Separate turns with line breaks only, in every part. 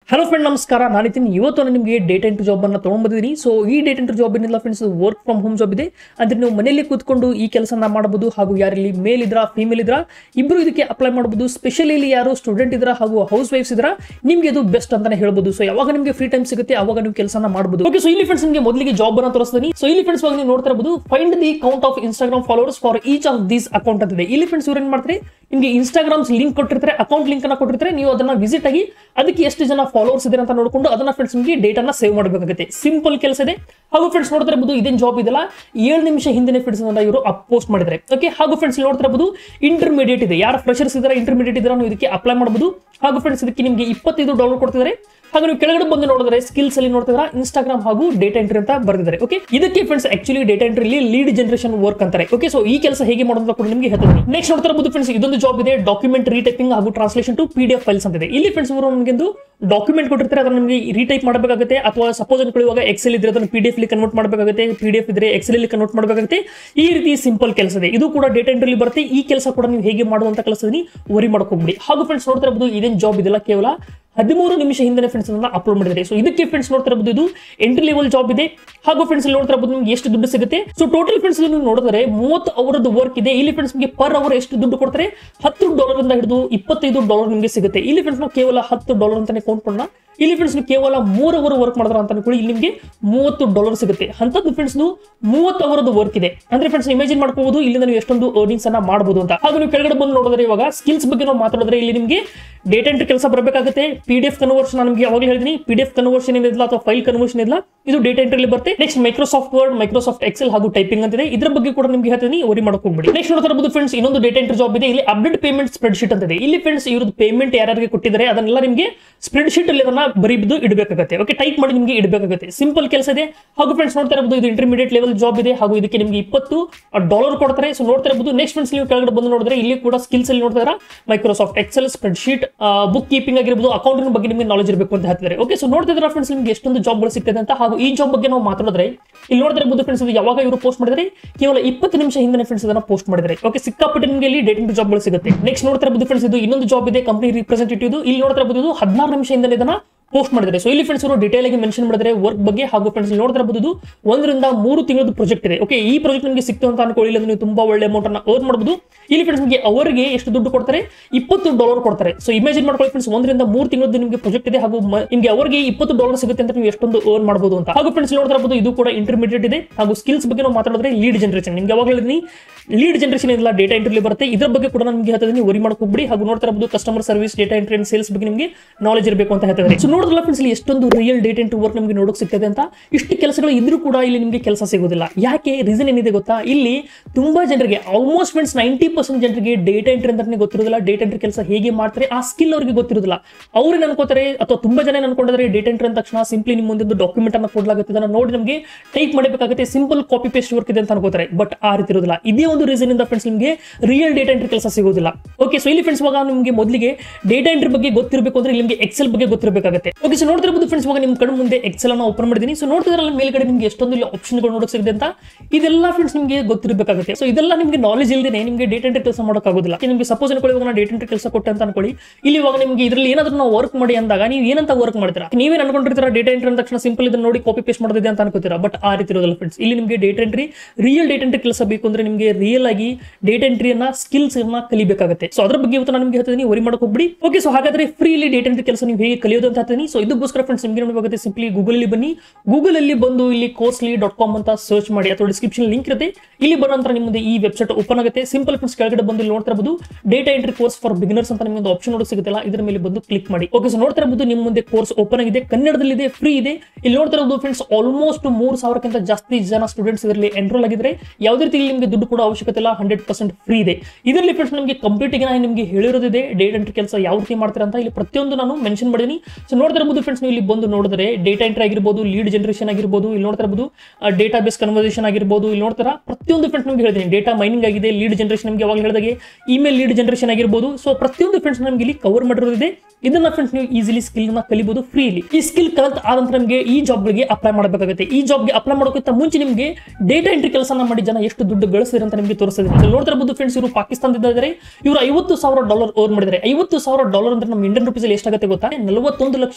hello friend ನಮಸ್ಕಾರ ನಾನು ನಿತಿನ್ ಇವತ್ತು ನಾನು ನಿಮಗೆ ಡೇಟಾ ಎಂಟ್ರಿ ಜಾಬ್ ಅನ್ನ ತೊಗೊಂಡ್ಬಂದಿದ್ದೀನಿ ಸೊ ಈ ಡೇಟಾ ಎಂಟ್ರಿ ಜಾಬ್ ಏನಿಲ್ಲ friends work from home job ಇದೆ ಅಂದ್ರೆ ನೀವು ಮನೆಯಲ್ಲಿ ಕೂತ್ಕೊಂಡು ಈ ಕೆಲಸನ ಮಾಡಬಹುದು ಹಾಗೂ ಯಾರಲ್ಲಿ ಮೇಲ್ ಇದ್ರ ಫೀಮೇಲ್ ಇದ್ರ ಇಬ್ರು ಇದಕ್ಕೆ ಅಪ್ಲೈ ಮಾಡಬಹುದು ಸ್ಪೆಷಲಿ ಇಲ್ಲಿ ಯಾರು ಸ್ಟೂಡೆಂಟ್ ಇದ್ರ ಹಾಗೂ ಹೌಸ್ ವೈಫ್ಸ್ ಇದ್ರ ನಿಮ್ಗೆ ಇದು ಬೆಸ್ಟ್ ಅಂತಾನೆ ಹೇಳ್ಬೋದು ಸೊ ಯಾವಾಗ ನಿಮಗೆ ಫ್ರೀ ಟೈಮ್ ಸಿಗುತ್ತೆ ಅವಾಗ ನೀವು ಕೆಲಸನ ಮಾಡಬಹುದು ಓಕೆ ಸೊ ಇಲ್ಲಿ ಫ್ರೆಂಡ್ಸ್ ನಿಮಗೆ ಮೊದಲಿಗೆ ಜಾಬ್ ಅನ್ನ ತೋರಿಸ್ತೀನಿ ಸೊ ಇಲ್ಲಿ ಫ್ರೆಂಡ್ಸ್ ನೀವು ನೋಡ್ತಾ ಇರಬಹುದು find the count of Instagram followers for each of these account ಅಂತಿದೆ ಇಲ್ಲಿ ಫ್ರೆಂಡ್ಸ್ ಇವ್ರು ಏನ್ ಮಾಡ್ತಾರೆ ನಿಮಗೆ ಇನ್ಸ್ಟಾಗ್ರಾಮ್ಸ್ ಲಿಂಕ್ ಕೊಟ್ಟಿರ್ತಾರೆ ಅಕೌಂಟ್ ಲಿಂಕ್ ಅನ್ನ ಕೊಟ್ಟಿರ್ತಾರೆ ನೀವು ಅದನ್ನ ವಿಸಿಟ್ ಆಗಿ ಅದಕ್ಕೆ ಎಷ್ಟು ಜನ ಫಾಲೋವರ್ಸ್ ಇದೆ ಅಂತ ನೋಡಿಕೊಂಡು ಅದನ್ನ ಫ್ರೆಂಡ್ಸ್ ನಿಮಗೆ ಡೇಟಾನ ಸೇವ್ ಮಾಡಬೇಕಾಗುತ್ತೆ ಸಿಂಪಲ್ ಕೆಲಸ ಇದೆ ಹಾಗೂ ಫ್ರೆಂಡ್ಸ್ ನೋಡ್ತಾ ಇರಬಹುದು ಇದೇನು ಜಾಬ್ ಇದೆಲ್ಲ ಏಳು ನಿಮಿಷ ಹಿಂದೆ ಫ್ರೆಂಡ್ಸ್ ಇವರು ಅಪ್ ಪೋಸ್ಟ್ ಮಾಡಿದ್ದಾರೆ ಓಕೆ ಹಾಗೂ ಫ್ರೆಂಡ್ಸ್ ನೋಡ್ತಾ ಇರಬಹುದು ಇಂಟರ್ಮೀಡಿಯೇಟ್ ಇದೆ ಯಾರು ಫ್ರೆಶರ್ಸ್ ಇದ್ದಾರೆ ಇಂಟರ್ಮೀಡಿಯೇಟ್ ಇದ್ದಾರೆ ನೀವು ಇದಕ್ಕೆ ಅಪ್ಲೈ ಮಾಡಬಹುದು ಹಾಗೂ ಫ್ರೆಂಡ್ಸ್ ಇದಕ್ಕೆ ನಿಮಗೆ ಇಪ್ಪತ್ತೈದು ಡಾಲರ್ ಕೊಡ್ತಿದ್ದಾರೆ ಹಾಗೂ ನೀವು ಕೆಳಗಡೆ ಬಂದು ನೋಡಿದ್ರೆ ಸ್ಕಿಲ್ಸ್ ಅಲ್ಲಿ ನೋಡ್ತಿದ್ರೆ ಇನ್ಸ್ಟಾಗ್ರಾಮ್ ಹಾಗೂ ಡೇಟಾ ಎಂಟ್ರಿ ಅಂತ ಬರೆದಿದ್ದಾರೆ ಓಕೆ ಇದಕ್ಕೆ friends actually data entry lead generation work ಅಂತಾರೆ ಓಕೆ ಸೊ ಈ ಕೆಲಸ ಹೇಗೆ ಮಾಡೋದು ಅಂತ ಕೂಡ ನಿಮಗೆ ಹೇಳ್ತೀನಿ ನೆಕ್ಸ್ಟ್ ನೋಡ್ತಾ ಇರಬಹುದು ಫ್ರೆಂಡ್ಸ್ ಇದೊಂದು ಜಾಬ್ ಇದೆ ಡಾಕ್ಯುಮೆಂಟ್ ರೀಟೈಪಿಂಗ್ ಹಾಗೂ translation to P D F files ಅಂತಿದೆ ಇಲ್ಲಿ ಫ್ರೆಂಡ್ಸ್ ಅವರು ನಮಗೆ ಒಂದು ಡಾಕ್ಯುಮೆಂಟ್ ಕೊಟ್ಟಿರ್ತಾರೆ ಅದನ್ನ ನಿಮಗೆ ರೀಟೈಪ್ ಮಾಡಬೇಕಾಗುತ್ತೆ ಅಥವಾ ಸಪೋಸ್ ಅನ್ಕೊಳ್ಳಿ ಇವಾಗ ಎಕ್ಸೆಲ್ ಇದ್ರೆ ಅದನ್ನು ಪಿ ಡಿ ಎಫ್ ಕನ್ವರ್ಟ್ ಮಾಡಬೇಕಾಗುತ್ತೆ ಪಿ ಡಿ ಎಫ್ ಇದ್ರೆ ಎಕ್ಸೆಲ್ ಅಲ್ಲಿ ಕನ್ವರ್ಟ್ ಮಾಡಬೇಕಾಗುತ್ತೆ ಈ ರೀತಿ ಸಿಂಪಲ್ ಕೆಲಸ ಇದೆ ಇದು ಕೂಡ ಡೇಟಾ ಎಂಟ್ರಿ ಬರುತ್ತೆ ಈ ಕೆಲಸ ಕೂಡ ನೀವು ಹೇಗೆ ಮಾಡುವಂತ ಕೆಲಸದಲ್ಲಿ ವರಿ ಮಾಡ್ಕೊಂಬಿಡಿ ಹಾಗೂ ಫ್ರೆಂಡ್ಸ್ ನೋಡ್ತಾ ಇರಬಹುದು ಇದೇನು ಜಾಬ್ ಇದೆಲ್ಲ ಕೇವಲ ಹದಿಮೂರು ನಿಮಿಷ ಹಿಂದೆ ಫ್ರೆಂಡ್ಸ್ ಅನ್ನ ಅಪ್ಲೋಡ್ ಮಾಡಿದ್ದಾರೆ ಸೊ ಇದಕ್ಕೆ ಫ್ರೆಂಡ್ಸ್ ನೋಡ್ತಾ ಇರಬಹುದು ಇದು ಎಂಟ್ರಿ ಲೆವೆಲ್ ಜಾಬ್ ಇದೆ ಹಾಗೂ ಫ್ರೆಂಡ್ಸ್ ಇಲ್ಲಿ ನೋಡ್ತಾ ಇರಬಹುದು ನಿಮ್ಗೆ ಎಷ್ಟು ದುಡ್ಡು ಸಿಗುತ್ತೆ ಸೊ ಟೋಟಲ್ ಫ್ರೆಂಡ್ಸ್ ನೀವು ನೋಡಿದ್ರೆ ಮೂವತ್ತು ಅವರದ್ದು ವರ್ಕ್ ಇದೆ ಇಲ್ಲಿ ಫ್ರೆಂಡ್ಸ್ ನಿಮಗೆ ಪರ್ ಅವರ್ ಎಷ್ಟು ದುಡ್ಡು ಕೊಡ್ತಾರೆ ಹತ್ತು ಡಾಲರ್ ಇಂದ ಹಿಡಿದು ಇಪ್ಪತ್ತೈದು ಡಾಲರ್ ನಿಮಗೆ ಸಿಗುತ್ತೆ ಇಲ್ಲಿ ಫ್ರೆಂಡ್ಸ್ ನಾವು ಕೇವಲ ಹತ್ತು ಡಾಲರ್ ಅಂತಾನೆ ಕೌಂಟ್ ಮಾಡೋಣ ಇಲ್ಲಿ ಫ್ರೆಂಡ್ಸ್ ನೀವು ಕೇವಲ ಮೂರು ಅವರ್ ವರ್ಕ್ ಮಾಡಿದ್ರ ಅಂತ ಅನ್ಕೊಳ್ಳಿ ಇಲ್ಲಿ ನಿಮಗೆ ಮೂವತ್ತು ಡಾಲರ್ ಸಿಗುತ್ತೆ ಅಂತದ್ದು ಫ್ರೆಂಡ್ಸ್ ಮೂವತ್ತು ಅವರದ್ದು ವರ್ಕ್ ಇದೆ ಅಂದ್ರೆ ಫ್ರೆಂಡ್ಸ್ ಇಮೇಜಿನ್ ಮಾಡ್ಕೋಬಹುದು ಇಲ್ಲಿಂದ ನೀವು ಎಷ್ಟೊಂದು ಅರ್ನಿಂಗ್ಸ್ ಅನ್ನ ಮಾಡಬಹುದು ಅಂತ ಹಾಗೂ ನೀವು ಕೆಳಗಡೆ ಬಂದು ನೋಡಿದ್ರೆ ಇವಾಗ ಸ್ಕಿಲ್ಸ್ ಬಗ್ಗೆ ನಾವು ಮಾತಾಡಿದ್ರೆ ಇಲ್ಲಿ ನಿಮಗೆ ಡೇಟಾ ಎಂಟ್ರಿ ಕೆಲಸ ಬರಬೇಕಾಗುತ್ತೆ ಪಿ ಡಿ ಎಫ್ ಕನ್ವರ್ಷನ್ ನಿಮಗೆ ಯಾವಾಗಲೇ ಹೇಳಿದೀನಿ ಪಿ ಡಿ ಎಫ್ ಕನ್ವರ್ಷನ್ ಏನಿಲ್ಲ ಅಥವಾ ಫೈಲ್ ಕನ್ವರ್ಷನ್ ಇಲ್ಲ ಇದು ಡೇಟಾ ಎಂಟ್ರಿ ಬರುತ್ತೆ next Microsoft Word Microsoft Excel ಹಾಗೂ ಟೈಪಿಂಗ್ ಅಂತಿದೆ ಇದ್ರ ಬಗ್ಗೆ ಕೂಡ ನಿಮಗೆ ಹೇಳ್ತೀನಿ ವರಿ ಮಾಡಕ್ ಹೋಗ್ಬಿಡಿ ನೆಕ್ಸ್ಟ್ ನೋಡ್ತಾ ಇರಬಹುದು ಫ್ರೆಂಡ್ಸ್ ಇನ್ನೊಂದು ಡೇಟಾ ಎಂಟ್ರಿ ಜಾಬ್ ಇದೆ ಇಲ್ಲಿ ಅಪ್ಡೇಟ್ ಪೇಮೆಂಟ್ ಸ್ಪ್ರೆಡ್ ಶೀಟ್ ಅಂತಿದೆ ಇಲ್ಲಿ ಫ್ರೆಂಡ್ಸ್ ಇವ್ರದ್ದು ಪೇಮೆಂಟ್ ಯಾರ್ಯಾರಿಗೆ ಕೊಟ್ಟಿದ್ದಾರೆ ಅದನ್ನೆಲ್ಲ ನಿಮಗೆ ಸ್ಪ್ರೆಡ್ ಶೀಟ್ ಅಲ್ಲಿ ಅದನ್ನ ಬರೀಬಿದ್ದು ಇಡಬೇಕಾಗುತ್ತೆ ಓಕೆ ಟೈಪ್ ಮಾಡಿ ನಿಮಗೆ ಇಡಬೇಕಾಗುತ್ತೆ ಸಿಂಪಲ್ ಕೆಲಸ ಇದೆ ಹಾಗೂ ಫ್ರೆಂಡ್ಸ್ ನೋಡ್ತಾ ಇರಬಹುದು ಇದು ಇಂಟರ್ಮೀಡಿಯೇಟ್ ಲೆವೆಲ್ ಜಾಬ್ ಇದೆ ಹಾಗೂ ಇದಕ್ಕೆ ನಿಮಗೆ ಇಪ್ಪತ್ತು ಡಾಲರ್ ಕೊಡ್ತಾರೆ ಸೊ ನೋಡ್ತಾ ಇರಬಹುದು ನೆಕ್ಸ್ಟ್ ಫ್ರೆಂಡ್ಸ್ ನೀವು ಕೆಳಗಡೆ ಬಂದು ನೋಡಿದ್ರೆ ಇಲ್ಲಿ ಕೂಡ ಸ್ಕಿಲ್ಸ್ ಅಲ್ಲಿ ನೋಡ್ತಾ Microsoft Excel spreadsheet bookkeeping ಆಗಿರ್ಬೋದು ಅಕೌಂಟಿಂಗ್ ಬಗ್ಗೆ ನಿಮಗೆ ನಾಲೆಜ್ ಇರಬೇಕು ಅಂತ ಹೇಳ್ತಿದ್ದಾರೆ ಓಕೆ ಸೊ ನೋಡ್ತಾ ಇದ್ರೆ ಫ್ರೆಂಡ್ಸ್ ನಿಮಗೆ ಎಷ್ಟೊಂದು ಜಾಬ್ಗಳು ಸಿಗ್ತದೆ ಅಂತ ಹಾಗೂ ಈ ಜಾಬ್ ಬಗ್ಗೆ ನಾವು ಮಾತಾಡಿದ್ರೆ ಇಲ್ಲಿ ನೋಡ್ತಾ ಇರಬಹುದು ಫ್ರೆಂಡ್ಸ್ ಇದು ಯಾವಾಗ ಇವರು ಪೋಸ್ಟ್ ಮಾಡಿದ್ರೆ ಕೇವಲ ಇಪ್ಪತ್ತು ನಿಮಿಷ ಹಿಂದೆ ಫ್ರೆಂಡ್ಸ್ ಇದನ್ನ ಪೋಸ್ಟ್ ಮಾಡಿದ್ದಾರೆ ಓಕೆ ಸಿಕ್ಕಾಪಟ್ಟೆ ನಿಮಗೆ ಇಲ್ಲಿ ಡೇಟಿಂಗ್ ಜಾಬ್ಗಳು ಸಿಗುತ್ತೆ ನೆಕ್ಸ್ಟ್ ನೋಡ್ತಾ ಇರಬಹುದು ಫ್ರೆಂಡ್ಸ್ ಇದು ಇನ್ನೊಂದು ಜಾಬ್ ಇದೆ ಕಂಪನಿ ರಿಪ್ರೆಸೆಂಟೇಟಿವ್ ಇಲ್ಲಿ ನೋಡ್ತಾ ಇರಬಹುದು ಇದು ಹದಿನಾರು ನಿಮಿಷ ಹಿಂದೆ ಇದನ್ನ ಪೋಸ್ಟ್ ಮಾಡಿದ್ದಾರೆ ಸೊ ಇಲ್ಲಿ ಫ್ರೆಂಡ್ಸ್ ಅವರು ಡೀಟೇಲ್ ಆಗಿ ಮೆನ್ಷನ್ ಮಾಡಿದ್ರೆ ವರ್ಕ್ ಬಗ್ಗೆ ಹಾಗೂ ಫ್ರೆಂಡ್ಸ್ ನೋಡ್ತಾ ಇರಬಹುದು ಒಂದರಿಂದ ಮೂರು ತಿಂಗಳದ ಪ್ರಾಜೆಕ್ಟ್ ಇದೆ ಓಕೆ ಈ ಪ್ರಾಜೆಕ್ಟ್ ನಿಮಗೆ ಸಿಕ್ತು ಅಂತ ಅನ್ಕೊಳ್ಳಿ ಇಲ್ಲ ನೀವು ತುಂಬಾ ಒಳ್ಳೆ ಅಮೌಂಟ್ ಅನ್ನ ಅರ್ನ್ ಮಾಡಬಹುದು ಇಲ್ಲಿ ಫ್ರೆಂಡ್ಸ್ ನಿಮಗೆ ಅವರಿಗೆ ಎಷ್ಟು ದುಡ್ಡು ಕೊಡ್ತಾರೆ ಇಪ್ಪತ್ತು ಡಾಲರ್ ಕೊಡ್ತಾರೆ ಸೊ ಇಮೇಜಿನ್ ಮಾಡ್ಕೊಳ್ಳಿ ಫ್ರೆಂಡ್ಸ್ ಒಂದರಿಂದ ಮೂರು ತಿಂಗಳದ್ದು ನಿಮಗೆ ಪ್ರಾಜೆಕ್ಟ್ ಇದೆ ಹಾಗೂ ಮ- ನಿಮಗೆ ಅವರಿಗೆ ಇಪ್ಪತ್ತು ಡಾಲರ್ ಸಿಗುತ್ತೆ ಅಂತ ನೀವು ಎಷ್ಟೊಂದು ಅರ್ನ್ ಮಾಡಬಹುದು ಅಂತ ಹಾಗೂ ಫ್ರೆಂಡ್ಸ್ ನೋಡ್ತಾ ಇರಬಹುದು ಇದು ಕೂಡ ಇಂಟರ್ಮೀಡಿಯೇಟ್ ಇದೆ ಹಾಗೂ ಸ್ಕಿಲ್ಸ್ ಬಗ್ಗೆ ನಾವು ಮಾತಾಡಿದ್ರೆ ಲೀಡ್ ಜನರೇಷನ್ ನಿಮ್ಗೆ ಯಾವಾಗ ಹೇಳಿದೀನಿ ಲೀಡ್ ಜನರೇಷನ್ ಇಲ್ಲ ಡೇಟಾ ಎಂಟ್ರಿ ಬರುತ್ತೆ ಇದ್ರ ಬಗ್ಗೆ ಕೂಡ ನಾನು ನಿಮಗೆ ಹೇಳ್ತಿದ್ದೀನಿ ವರಿ ಮಾಡಕ್ ಹೋಗ್ಬಿಡಿ ಹಾಗೂ ನೋಡ್ತಾ ಇರಬಹುದು customer service data entry and sales ಬಗ್ಗೆ ನಿಮಗೆ ನಾಲೆಜ್ ಇರಬೇಕು ಅಂತ ಹೇಳ್ತಾರೆ ಸೊ ನೋಡಿದ್ರಲ್ಲ ಫ್ರೆಂಡ್ಸ್ ಇಲ್ಲಿ ಎಷ್ಟೊಂದು ರಿಯಲ್ ಡೇಟಾ ಎಂಟ್ರಿ ವರ್ಕ್ ನಮಗೆ ನೋಡೋಕೆ ಸಿಗ್ತದೆ ಅಂತ ಇಷ್ಟು ಕೆಲಸಗಳು ಇದ್ರೂ ಕೂಡ ಇಲ್ಲಿ ನಿಮಗೆ ಕೆಲಸ ಸಿಗೋದಿಲ್ಲ ಯಾಕೆ ರೀಸನ್ ಏನಿದೆ ಗೊತ್ತಾ ಇಲ್ಲಿ ತುಂಬಾ ಜನರಿಗೆ ಆಲ್ಮೋಸ್ಟ್ ಫ್ರೆಂಡ್ಸ್ ನೈಂಟಿ ಪರ್ಸೆಂಟ್ ಜನರಿಗೆ ಡೇಟಾ ಎಂಟ್ರಿ ಅಂತಾನೆ ಗೊತ್ತಿರೋದಿಲ್ಲ ಡೇಟಾ ಎಂಟ್ರಿ ಕೆಲಸ ಹೇಗೆ ಮಾಡ್ತಾರೆ ಆ ಸ್ಕಿಲ್ ಅವರಿಗೆ ಗೊತ್ತಿರೋದಿಲ್ಲ ಅವ್ರೇನ್ ಅನ್ಕೋತಾರೆ ಅಥವಾ ತುಂಬಾ ಜನ ಏನ್ ಅನ್ಕೊಂಡಿದ್ದಾರೆ ಡೇಟಾ ಎಂಟ್ರಿ ಅಂದ ತಕ್ಷಣ ಸಿಂಪ್ಲಿ ನಿಮ್ಮ ಒಂದು ಡಾಕ್ಯುಮೆಂಟ್ ಅನ್ನ ಕೊಡ್ಲಾಗುತ್ತೆ ಅದನ್ನ ನೋಡಿ ನಮಗೆ ಟೈಪ್ ಮಾಡಬೇಕಾಗುತ್ತೆ ಸಿಂಪಲ್ ಕಾಪಿ ಪೇಸ್ಟ್ ವರ್ಕ್ ಇದೆ ಅಂತ ಅನ್ಕೋತಾರೆ ಬಟ್ ಆ ರೀತಿ ಇರೋದಿಲ್ಲ ಇದೇ ಒಂದು ರೀಸನ್ ಇಂದ ಫ್ರೆಂಡ್ಸ್ ನಿಮಗೆ ರಿಯಲ್ ಡೇಟಾ ಎಂಟ್ರಿ ಕೆಲಸ ಸಿಗೋದಿಲ್ಲ ಓಕೆ ಸೊ ಇಲ್ಲಿ ಫ್ರೆಂಡ್ಸ್ ಇವಾಗ ನಿಮಗೆ ಮೊದಲಿಗೆ ಡೇಟಾ ಎಂಟ್ರಿ ಬಗ್ಗೆ ಗೊತ್ತಿರಬೇಕು ಅಂದ್ರೆ ಇಲ್ಲಿ ನಿಮಗೆ ಎಕ್ಸೆಲ್ ಬಗ್ಗೆ ಗೊತ್ತಿರಬೇಕಾಗುತ್ತೆ ಓಕೆ ಸೊ ನೋಡ್ತಿರ್ಬೋದು ಫ್ರೆಂಡ್ಸ್ ಇವಾಗ ನಿಮ್ಮ ಕಣ್ಣು ಮುಂದೆ ಎಕ್ಸೆಲ್ ಅನ್ನ ಓಪನ್ ಮಾಡಿದ್ದೀನಿ ಸೊ ನೋಡ್ತಿದ್ರಲ್ಲ ಮೇಲ್ಗಡೆ ನಿಮಗೆ ಎಷ್ಟೊಂದು ಇಲ್ಲಿ ಆಪ್ಷನ್ಗಳು ನೋಡೋಕೆ ಸಿಗುತ್ತೆ ಅಂತ ಇದೆಲ್ಲ ಫ್ರೆಂಡ್ಸ್ ನಿಮಗೆ ಗೊತ್ತಿರಬೇಕಾಗುತ್ತೆ ಸೊ ಇದೆಲ್ಲ ನಿಮಗೆ ನಾಲೆಜ್ ಇಲ್ಲದೆ ನಿಮಗೆ ಡೇಟಾ ಎಂಟ್ರಿ ಕೆಲಸ ಮಾಡೋಕ್ಕಾಗೋದಿಲ್ಲ ನಿಮಗೆ ಸಪೋಸ್ ಅನ್ಕೊಳ್ಳಿ ಇವಾಗ ನಾನು ಡೇಟಾ ಎಂಟ್ರಿ ಕೆಲಸ ಕೊಟ್ಟೆ ಅಂತ ಅನ್ಕೊಳ್ಳಿ ಇಲ್ಲಿ ಇವಾಗ ನಿಮಗೆ ಇದರಲ್ಲಿ ಏನಾದ್ರೂ ನಾವು ವರ್ಕ್ ಮಾಡಿ ಅಂದಾಗ ನೀವು ಏನಂತ ವರ್ಕ್ ಮಾಡ್ತೀರಾ ನೀವೇನ್ ಅನ್ಕೊಂಡಿರ್ತೀರಾ ಡೇಟಾ ಎಂಟ್ರಿ ಅಂದ ತಕ್ಷಣ ಸಿಂಪಲ್ ಇದನ್ನ ನೋಡಿ ಕಾಪಿ ಪೇಸ್ಟ್ ಮಾಡೋದಿದೆ ಅಂತ ಅನ್ಕೋತೀರಾ ಬಟ್ ಆ ರೀತಿ ಇರೋದಿಲ್ಲ ಫ್ರೆಂಡ್ಸ್ ಇಲ್ಲಿ ನಿಮಗೆ data entry real data entry ಕೆಲಸ ಬೇಕು ಅಂದ್ರೆ ನಿಮಗೆ ರಿಯಲ್ ಆಗಿ ಡೇಟಾ ಎಂಟ್ರಿಯನ್ನ ಸ್ಕಿಲ್ಸ್ ಅನ್ನ ಕಲಿಬೇಕಾಗುತ್ತೆ ಸೊ ಅದ್ರ ಬಗ್ಗೆ ಇವತ್ತು ನಾನು ನಿಮಗೆ ಹೇಳ್ತೀನಿ ವರಿ ಮಾಡಕ್ ಹೋಗ್ಬಿಡಿ ಓಕೆ ಸೊ ಹಾಗಾದ್ರೆ ಫ್ರೀಲಿ ಡೇಟಾ ಎಂಟ್ರಿ ಕೆಲಸ ನೀವು ಹೇಗೆ ಕಲಿಯೋದು ಅಂತ ಹೇಳ್ತೀನಿ ಸೊ ಇದಕ್ಕೋಸ್ಕರ ಫ್ರೆಂಡ್ಸ್ ನಿಮಗೆ ನೋಡಬೇಕಾಗುತ್ತೆ ಸಿಂಪ್ಲಿ ಗೂಗಲ್ ಅಲ್ಲಿ ಬನ್ನಿ ಗೂಗಲ್ ಅಲ್ಲಿ ಬಂದು ಇಲ್ಲಿ ಕೋರ್ಸ್ಲಿ ಡಾಟ್ ಕಾಮ್ ಅಂತ ಸರ್ಚ್ ಮಾಡಿ ಅಥವಾ ಡಿಸ್ಕ್ರಿಪ್ಷನ್ ಲಿಂಕ್ ಇರುತ್ತೆ ಇಲ್ಲಿ ಬರೋ ನಂತರ ನಿಮ್ಮದು ಈ ವೆಬ್ಸೈಟ್ ಓಪನ್ ಆಗುತ್ತೆ ಸಿಂಪಲ್ ಫ್ರೆಂಡ್ಸ್ ಕೆಳಗಡೆ ಬಂದು ಇಲ್ಲಿ ನೋಡ್ತಾ ಇರಬಹುದು data entry course for beginners ಅಂತ ನಿಮಗೆ ಒಂದು ಆಪ್ಷನ್ ನೋಡೋಕೆ ಸಿಗುತ್ತಲ್ಲ ಇದರ ಮೇಲೆ ಬಂದು ಕ್ಲಿಕ್ ಮಾಡಿ ಓಕೆ ಸೊ ನೋಡ್ತಾ ಇರಬಹುದು ನಿಮ್ಮ ಮುಂದೆ ಕೋರ್ಸ್ ಓಪನ್ ಆಗಿದೆ ಕನ್ನಡದಲ್ಲಿ ಇದೆ ಫ್ರೀ ಇದೆ ಇಲ್ಲಿ ನೋಡ್ತಾ ಇರಬಹುದು ಫ್ರೆಂಡ್ಸ್ ಆಲ್ಮೋಸ್ಟ್ ಮೂರು ಸಾವಿರಕ್ಕಿಂತ ಜಾಸ್ತಿ ಜನ ಸ್ಟೂಡೆಂಟ್ಸ್ ಇದರಲ್ಲಿ ಎನ್ರೋಲ್ ಆಗಿದ್ರೆ ಯಾವುದೇ ರೀತಿ ಇಲ್ಲಿ ನಿಮಗೆ ದುಡ್ಡು ಕೂಡ ಅವಶ್ಯಕತೆ ಇಲ್ಲ ಹಂಡ್ರೆಡ್ ಪರ್ಸೆಂಟ್ ಫ್ರೀ ಇದೆ ಇದರಲ್ಲಿ ಫ್ರೆಂಡ್ಸ್ ನಿಮಗೆ ಕಂಪ್ಲೀಟ್ ಆಗಿ ನಾನು ನಿಮಗೆ ಹೇಳಿರೋದಿದೆ ಡೇಟಾ ಎಂಟ್ರಿ ಕೆಲಸ ಯಾವ ರೀತಿ ಮಾಡ್ತಾರೆ ಅಂತ ಇಲ್ಲಿ ಪ್ರತಿಯೊಂದು ನಾನು ಮೆನ್ಷನ್ ಮಾಡಿದ್ದೀನಿ ಸೊ ನೋಡ್ತಾ ಇರಬಹುದು ಫ್ರೆಂಡ್ಸ್ ನೀವು ಇಲ್ಲಿ ಬಂದು ನೋಡಿದ್ರೆ ಡೇಟಾ ಎಂಟ್ರಿ ಆಗಿರ್ಬೋದು ಲೀಡ್ ಜನರೇಷನ್ ಆಗಿರ್ಬೋದು ಇಲ್ಲಿ ನೋಡ್ತಾ ಇರಬಹುದು ಡೇಟಾ ಬೇಸ್ ಕನ್ವರ್ಸೇಷನ್ ಆಗಿರ್ಬೋದು ಇಲ್ಲಿ ನೋಡ್ತಾರ ಪ್ರತಿಯೊಂದು ಫ್ರೆಂಡ್ಸ್ ನಿಮಗೆ ಹೇಳಿದ್ದೀನಿ ಡೇಟಾ ಮೈನಿಂಗ್ ಆಗಿದೆ ಲೀಡ್ ಜನರೇಷನ್ ನಿಮಗೆ ಯಾವಾಗ ಹೇಳಿದಾಗೆ ಇಮೇಲ್ ಲೀಡ್ ಜನರೇಷನ್ ಆಗಿರ್ಬೋದು ಸೊ ಪ್ರತಿಯೊಂದು ಫ್ರೆಂಡ್ಸ್ ನಮಗೆ ಇಲ್ಲಿ ಕವರ್ ಮಾಡಿರೋದಿದೆ ಇದನ್ನ ಫ್ರೆಂಡ್ಸ್ ನೀವು ಈಸಿಲಿ ಸ್ಕಿಲ್ ನ ಕಲಿಬಹುದು ಫ್ರೀಲಿ ಈ ಸ್ಕಿಲ್ ಕಲ್ತ್ ಆದ ನಂತರ ನಿಮಗೆ ಈ ಜಾಬ್ಗಳಿಗೆ ಅಪ್ಲೈ ಮಾಡಬೇಕಾಗುತ್ತೆ ಈ ಜಾಬ್ಗೆ ಅಪ್ಲೈ ಮಾಡೋಕ್ಕಿಂತ ಮುಂಚೆ ನಿಮಗೆ ಡೇಟಾ ಎಂಟ್ರಿ ಕೆಲಸನ ಮಾಡಿ ಜನ ಎಷ್ಟು ದುಡ್ಡು ಗಳಿಸಿದ್ರೆ ಅಂತ ನಿಮಗೆ ತೋರಿಸಿದೆ ನೋಡ್ತಾ ಇರಬಹುದು ಫ್ರೆಂಡ್ಸ್ ಇವರು ಪಾಕಿಸ್ತಾನದಿಂದ ಇವರು ಐವತ್ತು ಸಾವಿರ ಡಾಲರ್ ಓರ್ ಮಾಡಿದ್ದಾರೆ ಐವತ್ತು ಸಾವಿರ ಡಾಲರ್ ಅಂದ್ರೆ ನಮ್ಮ ಇಂಡಿಯನ್ ರುಪೀಸ್ ಎಷ್ಟಾಗುತ್ತೆ ಗೊತ್ತಾ ನಲವತ್ತೊಂದು ಲಕ್ಷ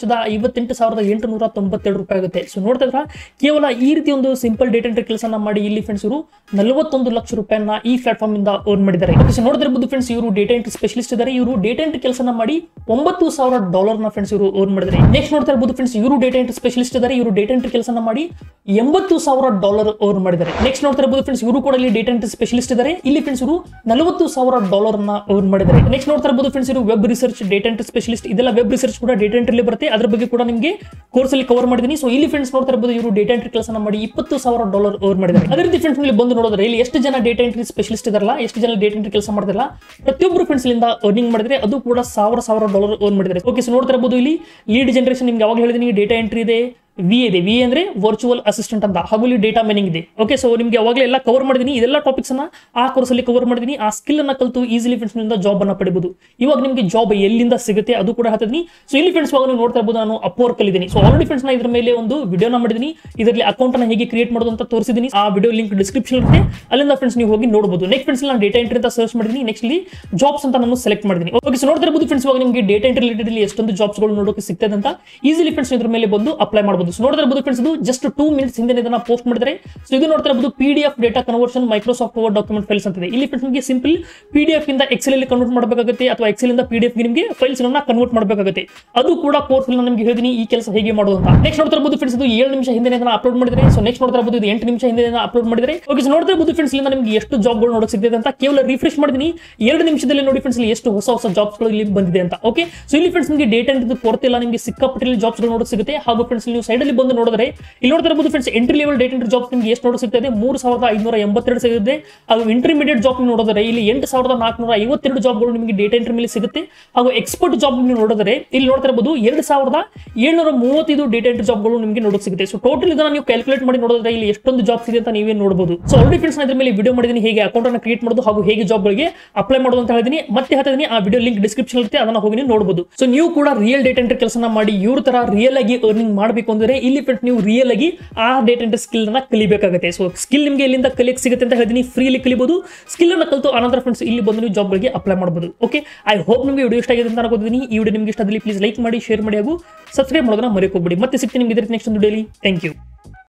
ಲಕ್ಷದ ಐವತ್ತೆಂಟು ಸಾವಿರದ ಎಂಟುನೂರ ತೊಂಬತ್ತೆರಡು ರೂಪಾಯಿ ಆಗುತ್ತೆ ಸೊ ನೋಡ್ತಾ ಇದ್ರ ಕೇವಲ ಈ ರೀತಿ ಒಂದು ಸಿಂಪಲ್ ಡೇಟಾ ಎಂಟ್ರಿ ಕೆಲಸನ ಮಾಡಿ ಇಲ್ಲಿ ಫ್ರೆಂಡ್ಸ್ ಇವರು ನಲವತ್ತೊಂದು ಲಕ್ಷ ರೂಪಾಯಿನ ಈ ಪ್ಲಾಟ್ಫಾರ್ಮ್ ಇಂದ ಅರ್ನ್ ಮಾಡಿದ್ದಾರೆ ಓಕೆ ಸೊ ನೋಡ್ತಾ ಇರ್ಬೋದು ಫ್ರೆಂಡ್ಸ್ ಇವರು ಡೇಟಾ ಎಂಟ್ರಿ ಸ್ಪೆಷಲಿಸ್ಟ್ ಇದ್ದಾರೆ ಇವರು ಡೇಟಾ ಎಂಟ್ರಿ ಕೆಲಸನ ಮಾಡಿ ಒಂಬತ್ತು ಸಾವಿರ ಡಾಲರ್ ನ ಫ್ರೆಂಡ್ಸ್ ಇವರು ಅರ್ನ್ ಮಾಡಿದ್ದಾರೆ ನೆಕ್ಸ್ಟ್ ನೋಡ್ತಾ ಇರ್ಬೋದು ಫ್ರೆಂಡ್ಸ್ ಇವರು ಡೇಟಾ ಎಂಟ್ರಿ ಸ್ಪೆಷಲಿಸ್ಟ್ ಇದ್ದಾರೆ ಇವರು ಡೇಟಾ ಎಂಟ್ರಿ ಕೆಲಸನ ಮಾಡಿ ಎಂಬತ್ತು ಸಾವಿರ ಡಾಲರ್ ಅರ್ನ್ ಮಾಡಿದ್ದಾರೆ ನೆಕ್ಸ್ಟ್ ನೋಡ್ತಾ ಇರ್ಬೋದು ಫ್ರೆಂಡ್ಸ್ ಇವರು ಕೂಡ ಇಲ್ಲಿ ಡೇಟಾ ಎಂಟ್ರಿ ಸ್ಪೆಷಲಿಸ್ಟ್ ಇದ್ದಾರೆ ಇಲ್ಲಿ ಫ್ರೆಂಡ್ಸ್ ಇವರು ನಲವತ್ತು ಸಾವಿರ ಡಾಲರ್ ನ ಅರ್ನ್ ಮಾಡಿದ್ದಾರೆ ನೆಕ್ಸ್ಟ್ ನೋಡ್ತಾ ಇರ್ಬೋದು ಫ್ರೆಂಡ್ಸ್ ಇವರು web research data entry specialist ಇದೆಲ್ಲ ವೆಬ್ ರಿಸರ್ಚ್ ಕೂಡ ಡೇಟಾ ಎಂಟ್ರಿ ಬರುತ್ತೆ ಅದ್ರ ಬಗ್ಗೆ ಕೂಡ ನಿಮಗೆ ಕೋರ್ಸ್ ಅಲ್ಲಿ ಕವರ್ ಮಾಡಿದ್ದೀನಿ ಸೊ ಇಲ್ಲಿ ಫ್ರೆಂಡ್ಸ್ ನೋಡ್ತಾ ಇರ್ಬೋದು ಇವರು ಡೇಟಾ ಎಂಟ್ರಿ ಕೆಲಸ ಮಾಡಿ ಇಪ್ಪತ್ತು ಸಾವಿರ ಡಾಲರ್ ಅರ್ನ್ ಮಾಡಿದ್ದಾರೆ ಅದೇ ರೀತಿ ಫ್ರೆಂಡ್ಸ್ ಇಲ್ಲಿ ಬಂದು ನೋಡಿದ್ರೆ ಇಲ್ಲಿ ಎಷ್ಟು ಜನ ಡೇಟಾ ಎಂಟ್ರಿ ಸ್ಪೆಷಲಿಸ್ಟ್ ಇದಾರಲ್ಲ ಎಷ್ಟು ಜನ ಡೇಟಾ ಎಂಟ್ರಿ ಕೆಲಸ ಮಾಡ್ತಿರಲ್ಲ ಪ್ರತಿಯೊಬ್ಬರು ಫ್ರೆಂಡ್ಸ್ ಇಲ್ಲಿಂದ ಅರ್ನಿಂಗ್ ಮಾಡಿದ್ರೆ ಅದು ಕೂಡ ಸಾವಿರ ಸಾವಿರ ಡಾಲರ್ ಅರ್ನ್ ಮಾಡಿದ್ದಾರೆ ಓಕೆ ಸೊ ನೋಡ್ತಾ ಇರ್ಬೋದು ಇಲ್ಲಿ ಲೀಡ್ ಜನರೇಷನ್ ನಿಮ್ಗೆ ಯಾವಾಗ ಹೇಳಿದೀನಿ ಡೇಟಾ ಎಂಟ್ರಿ ಇದೆ ವಿ ಇದೆ ವಿ ಅಂದ್ರೆ ವರ್ಚುವಲ್ ಅಸಿಸ್ಟೆಂಟ್ ಅಂತ ಹಾಗೂ ಇಲ್ಲಿ ಡೇಟಾ ಮೈನಿಂಗ್ ಇದೆ ಓಕೆ ಸೊ ನಿಮಗೆ ಅವಾಗಲೇ ಎಲ್ಲ ಕವರ್ ಮಾಡಿದೀನಿ ಇದೆಲ್ಲ ಟಾಪಿಕ್ಸ್ ಅನ್ನ ಆ ಕೋರ್ಸ್ ಅಲ್ಲಿ ಕವರ್ ಮಾಡಿದೀನಿ ಆ ಸ್ಕಿಲ್ ಅನ್ನ ಕಲಿತು ಈಸಿಲಿ ಫ್ರೆಂಡ್ಸ್ ನಿಂದ ಜಾಬ್ ಅನ್ನ ಪಡಿಬಹುದು ಇವಾಗ ನಿಮಗೆ ಜಾಬ್ ಎಲ್ಲಿಂದ ಸಿಗುತ್ತೆ ಅದು ಕೂಡ ಹೇಳ್ತಿದ್ದೀನಿ ಸೊ ಇಲ್ಲಿ ಫ್ರೆಂಡ್ಸ್ ಇವಾಗ ನೀವು ನೋಡ್ತಾ ಇರ್ಬೋದು ನಾನು ಅಪ್ವರ್ಕ್ ಕಲಿದ್ದೀನಿ ಸೊ ಆಲ್ರೆಡಿ ಫ್ರೆಂಡ್ಸ್ ನಾ ಇದ್ರ ಮೇಲೆ ಒಂದು ವಿಡಿಯೋನ ಮಾಡಿದ್ದೀನಿ ಇದರಲ್ಲಿ ಅಕೌಂಟ್ ಅನ್ನ ಹೇಗೆ ಕ್ರಿಯೇಟ್ ಮಾಡೋದು ಅಂತ ತೋರಿಸಿದ್ದೀನಿ ಆ ವಿಡಿಯೋ ಲಿಂಕ್ ಡಿಸ್ಕ್ರಿಪ್ಷನ್ ಇರುತ್ತೆ ಅಲ್ಲಿಂದ ಫ್ರೆಂಡ್ಸ್ ನೀವು ಹೋಗಿ ನೋಡಬಹುದು ನೆಕ್ಸ್ಟ್ ಫ್ರೆಂಡ್ಸ್ ನಾನು ಡೇಟಾ ಎಂಟ್ರಿ ಅಂತ ಸರ್ಚ್ ಮಾಡಿದ್ದೀನಿ ನೆಕ್ಸ್ಟ್ ಇಲ್ಲಿ ಜಾಬ್ಸ್ ಅಂತ ನಾನು ಸೆಲೆಕ್ಟ್ ಮಾಡಿದ್ದೀನಿ ಓಕೆ ಸೊ ನೋಡ್ತಾ ಇರ್ಬೋದು ಫ್ರೆಂಡ್ಸ್ ಇವಾಗ ನಿಮಗೆ ಡೇಟಾ ಎಂಟ್ರಿ ರಿಲೇಟೆಡ್ ಇಲ್ಲಿ ಎಷ್ಟೊಂದು ಜಾಬ್ಸ್ಗಳು ನೋಡೋಕೆ ಸಿಗ್ತದೆ ಅಂತ ಈಸಿಲಿ ಫ್ರೆಂಡ್ಸ್ ಇದ್ರ ಮೇಲೆ ಬಂದು ಅಪ್ಲೈ ಮಾಡಬಹುದು ಸೊ ನೋಡ್ತಾ ಇರ್ಬೋದು ಫ್ರೆಂಡ್ಸ್ ಇದು ಜಸ್ಟ್ ಟೂ ಮಿನಿಟ್ಸ್ ಹಿಂದೆ ಇದನ್ನ ಪೋಸ್ಟ್ ಮಾಡಿದ್ರೆ ಸೊ ಇದು ನೋಡ್ತಾ ಇರ್ಬೋದು P D F data conversion Microsoft Word document files ಅಂತಿದೆ ಇಲ್ಲಿ ಫ್ರೆಂಡ್ಸ್ ನಿಮಗೆ ಸಿಂಪಲ್ ಪಿ ಡಿ ಎಫ್ ಇಂದ ಎಕ್ಸೆಲ್ ಅಲ್ಲಿ ಕನ್ವರ್ಟ್ ಮಾಡಬೇಕಾಗುತ್ತೆ ಅಥವಾ ಎಕ್ಸೆಲ್ ಇಂದ ಪಿ ಡಿ ಎಫ್ ನಿಮಗೆ ಫೈಲ್ಸ್ ಗಳನ್ನ ಕನ್ವರ್ಟ್ ಮಾಡಬೇಕಾಗುತ್ತೆ ಅದು ಕೂಡ ಕೋರ್ಸ್ ಅಲ್ಲಿ ನಿಮಗೆ ಹೇಳಿದೀನಿ ಈ ಕೆಲಸ ಹೇಗೆ ಮಾಡೋದು ಅಂತ ನೆಕ್ಸ್ಟ್ ನೋಡ್ತಾ ಇರ್ಬೋದು ಫ್ರೆಂಡ್ಸ್ ಇದು ಏಳು ನಿಮಿಷ ಹಿಂದೆ ಇದನ್ನ ಅಪ್ಲೋಡ್ ಮಾಡಿದ್ರೆ ಸೊ ನೆಕ್ಸ್ಟ್ ನೋಡ್ತಾ ಇರ್ಬೋದು ಇದು ಎಂಟು ನಿಮಿಷ ಹಿಂದೆ ಅಪ್ಲೋಡ್ ಮಾಡಿದ್ರೆ ಓಕೆ ಸೊ ನೋಡ್ತಾ ಇರ್ಬೋದು ಫ್ರೆಂಡ್ಸ್ ಇಲ್ಲಿ ನಿಮಗೆ ಎಷ್ಟು ಜಾಬ್ಗಳು ನೋಡಕ್ ಸಿಗ್ತದೆ ಅಂತ ಕೇವಲ ರಿಫ್ರೆಶ್ ಮಾಡಿದೀನಿ ಎರಡು ನಿಮಿಷದಲ್ಲಿ ನೋಡಿ ಫ್ರೆಂಡ್ಸ್ ಇಲ್ಲಿ ಎಷ್ಟು ಹೊಸ ಹೊಸ ಜಾಬ್ಸ್ಗಳು ಇಲ್ಲಿ ಬಂದಿದೆ ಅಂತ ಓಕೆ ಸೊ ಇಲ್ಲಿ ಫ್ರೆಂಡ್ಸ್ ನಿಮಗೆ ಡೇಟಾ ಎಂಟ್ರಿ ಕೊರತೆ ಇಲ್ಲ ನಿಮಗೆ ಸಿಕ್ಕಾಪಟ್ಟೆ ಜಾಬ್ಸ್ಗಳು ನೋಡಕ್ ಸಿಗುತ್ತೆ ಹಾಗೂ ಫ್ರೆಂಡ್ಸ್ ನೀವು ಸೈಡ್ ಅಲ್ಲಿ ಬಂದು ನೋಡಿದ್ರೆ ಇಲ್ಲಿ ನೋಡ್ತಾ ಇರ್ಬೋದು friends entry level data entry jobs ನಿಮಗೆ ಎಷ್ಟು ನೋಡಕ್ ಸಿಗ್ತದೆ ಮೂರು ಸಾವಿರದ ಐನೂರ ಎಂಬತ್ತೆರಡು ಸಿಗುತ್ತೆ ಹಾಗೂ ಇಂಟರ್ಮೀಡಿಯೇಟ್ ಜಾಬ್ ನೋಡಿದ್ರೆ ಇಲ್ಲಿ ಎಂಟು ಸಾವಿರದ ನಾಲ್ಕುನೂರ ಐವತ್ತೆರಡು ಜಾಬ್ಗಳು ನಿಮಗೆ ಡೇಟಾ ಎಂಟ್ರಿ ಮೇಲೆ ಸಿಗುತ್ತೆ ಹಾಗೂ ಎಕ್ಸ್ಪರ್ಟ್ ಜಾಬ್ ನೀವು ನೋಡಿದ್ರೆ ಇಲ್ಲಿ ನೋಡ್ತಾ ಇರಬಹುದು ಎರಡು ಸಾವಿರದ ಏಳ್ನೂರ ಮೂವತ್ತೈದು ಡೇಟಾ ಎಂಟ್ರಿ ಜಾಬ್ಗಳು ನಿಮಗೆ ನೋಡಕ್ ಸಿಗುತ್ತೆ ಸೊ ಟೋಟಲ್ ಇದನ್ನ ನೀವು ಕ್ಯಾಲ್ಕುಲೇಟ್ ಮಾಡಿ ನೋಡಿದ್ರೆ ಇಲ್ಲಿ ಎಷ್ಟೊಂದು ಜಾಬ್ಸ್ ಇದೆ ಅಂತ ನೀವೇ ನೋಡಬಹುದು ಸೊ ಆಲ್ರೆಡಿ ಫ್ರೆಂಡ್ಸ್ ನಾನು ಇದ್ರ ಮೇಲೆ ವಿಡಿಯೋ ಮಾಡಿದ್ದೀನಿ ಹೇಗೆ ಅಕೌಂಟ್ ಅನ್ನು ಕ್ರಿಯೇಟ್ ಮಾಡೋದು ಹಾಗೂ ಹೇಗೆ ಜಾಬ್ಗಳಿಗೆ ಅಪ್ಲೈ ಮಾಡೋದು ಅಂತ ಹೇಳಿದೀನಿ ಮತ್ತೆ ಹೇಳ್ತೀನಿ ಆ ವಿಡಿಯೋ ಲಿಂಕ್ ಡಿಸ್ಕ್ರಿಪ್ಷನ್ ಇರುತ್ತೆ ಅದನ್ನ ಹೋಗಿ ನೀವು ನೋಡಬಹುದು ಸೊ ನೀವು ಕೂಡ ರಿಯಲ್ ಡೇಟಾ ಎಂಟ್ರಿ ಕೆಲಸನ ಮಾಡಿ ಇವ್ರ ತರ ರಿಯಲ್ ಆಗಿ ಅರ್ನಿಂಗ್ ಮಾಡಬೇಕು ಅಂದ್ರೆ ಇಲ್ಲಿ ಫ್ರೆಂಡ್ಸ್ ನೀವು ರಿಯಲ್ ಆಗಿ ಆ ಡೇಟಾ ಎಂಟ್ರಿ ಸ್ಕಿಲ್ ನ ಕಲಿಬೇಕಾಗುತ್ತೆ ಸೊ ಸ್ಕಿಲ್ ನಿಮಗೆ ಎಲ್ಲಿಂದ ಕಲಿಯಕ್ಕೆ ಸಿಗುತ್ತೆ ಅಂತ ಹೇಳ್ತೀನಿ ಫ್ರೀಲಿ ಕಲಿಬಹುದು ಸ್ಕಿಲ್ ಅನ್ನ ಕಲಿತು ಆನಂತರ ಫ್ರೆಂಡ್ಸ್ ಇಲ್ಲಿ ಬಂದು ನೀವು ಜಾಬ್ಗಳಿಗೆ ಅಪ್ಲೈ ಮಾಡಬಹುದು ಓಕೆ ಐ ಹೋಪ್ ನಿಮಗೆ ವಿಡಿಯೋ ಇಷ್ಟ ಆಗಿದೆ ಅಂತ ಅನ್ಕೋತೀನಿ ಈ ವಿಡಿಯೋ ನಿಮಗೆ ಇಷ್ಟ ಆದಲ್ಲಿ ಪ್ಲೀಸ್ ಲೈಕ್ ಮಾಡಿ ಶೇರ್ ಮಾಡಿ ಹಾಗೂ ಸಬ್ಸ್ಕ್ರೈಬ್ ಮಾಡೋದನ್ನ ಮರೆಯೋಕೆ ಹೋಗ್ಬಿಡಿ ಮತ್ತೆ ಸಿಗ್ತೀನಿ ನಿಮಗೆ ನೆಕ್ಸ್ಟ್ ಒಂದು ಡೈಲಿ ಥ್ಯಾಂಕ್ ಯು